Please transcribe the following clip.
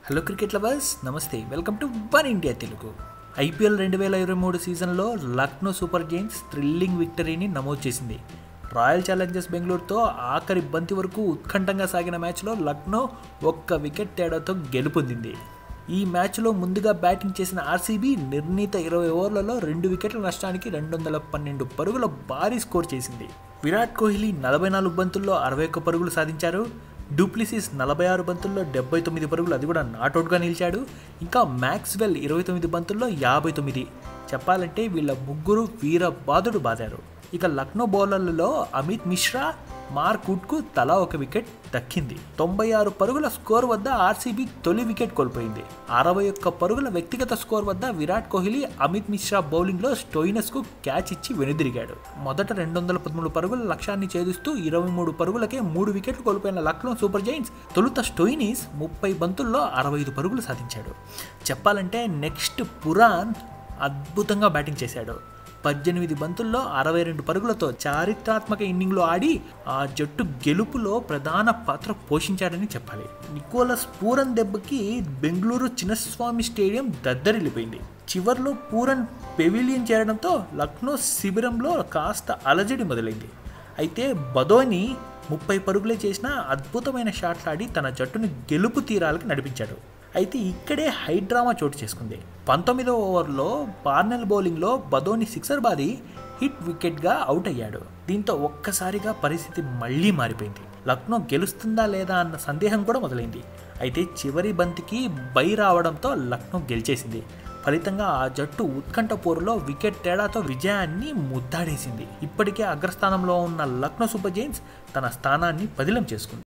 hello cricket lovers నమస్తే welcome to one India Telugu IPL రెండు వేల ఇరవై మూడు సీజన్లో లక్నో సూపర్ జైంట్స్ థ్రిల్లింగ్ విక్టరీని నమోదు చేసింది రాయల్ ఛాలెంజర్స్ బెంగళూరుతో ఆఖరి బంతి వరకు ఉత్కంఠంగా సాగిన మ్యాచ్లో లక్నో ఒక్క వికెట్ తేడాతో గెలుపొందింది ఈ మ్యాచ్లో ముందుగా బ్యాటింగ్ చేసిన ఆర్సీబీ నిర్ణీత ఇరవై ఓవర్లలో రెండు వికెట్ల నష్టానికి రెండు వందల పన్నెండు పరుగుల భారీ స్కోర్ చేసింది విరాట్ కోహ్లీ నలభై నాలుగు బంతుల్లో అరవై ఒక్క పరుగులు సాధించారు డూప్లిసిస్ నలభై ఆరు బంతుల్లో డెబ్బై తొమ్మిది పరుగులు అది కూడా నాట్అవుట్గా నిలిచాడు ఇంకా మ్యాక్స్వెల్ ఇరవై తొమ్మిది బంతుల్లో యాభై తొమ్మిది చెప్పాలంటే వీళ్ళ ముగ్గురు వీర బాదుడు బాదారు ఇక లక్నో బౌలర్లలో అమిత్ మిశ్రా మార్క్ వుడ్కు తలా ఒక వికెట్ దక్కింది తొంభై ఆరు పరుగుల స్కోర్ వద్ద ఆర్సీబీ తొలి వికెట్ కోల్పోయింది అరవై ఒక్క పరుగుల వ్యక్తిగత స్కోర్ వద్ద విరాట్ కోహ్లీ అమిత్ మిశ్రా బౌలింగ్లో స్టోయినస్కు క్యాచ్ ఇచ్చి వెనుదిరిగాడు మొదట రెండు వందల పదమూడు పరుగుల లక్ష్యాన్ని ఛేదిస్తూ ఇరవై మూడు పరుగులకే మూడు వికెట్లు కోల్పోయిన లక్నో సూపర్ జైంట్స్ తొలుత స్టోయినిస్ ముప్పై బంతుల్లో అరవై ఐదు పరుగులు సాధించాడు చెప్పాలంటే నెక్స్ట్ పురాన్ అద్భుతంగా బ్యాటింగ్ చేశాడు పద్దెనిమిది బంతుల్లో అరవై రెండు పరుగులతో చారిత్రాత్మక ఇన్నింగ్లో ఆడి ఆ జట్టు గెలుపులో ప్రధాన పాత్ర పోషించాడని చెప్పాలి నికోలస్ పూరన్ దెబ్బకి బెంగళూరు చిన్నస్వామి స్టేడియం దద్దరిల్లిపోయింది చివర్లో పూరన్ పెవిలియన్ చేరడంతో లక్నో శిబిరంలో కాస్త అలజడి మొదలైంది అయితే బదోని ముప్పై పరుగులే చేసిన అద్భుతమైన షాట్లు ఆడి తన జట్టును గెలుపు తీరాలకు నడిపించాడు అయితే ఇక్కడే హైడ్రామా చోటు చేసుకుంది పంతొమ్మిదవ ఓవర్లో పార్నెల్ బౌలింగ్లో బదోని సిక్సర్ బాది హిట్ వికెట్గా అవుట్ అయ్యాడు దీంతో ఒక్కసారిగా పరిస్థితి మళ్ళీ మారిపోయింది లక్నో గెలుస్తుందా లేదా అన్న సందేహం కూడా మొదలైంది అయితే చివరి బంతికి బై రావడంతో లక్నో గెలిచేసింది ఫలితంగా ఆ జట్టు ఉత్కంఠ పోరులో వికెట్ తేడాతో విజయాన్ని ముద్దాడేసింది ఇప్పటికే అగ్రస్థానంలో ఉన్న లక్నో సూపర్ జైన్స్ తన స్థానాన్ని పదిలం చేసుకుంది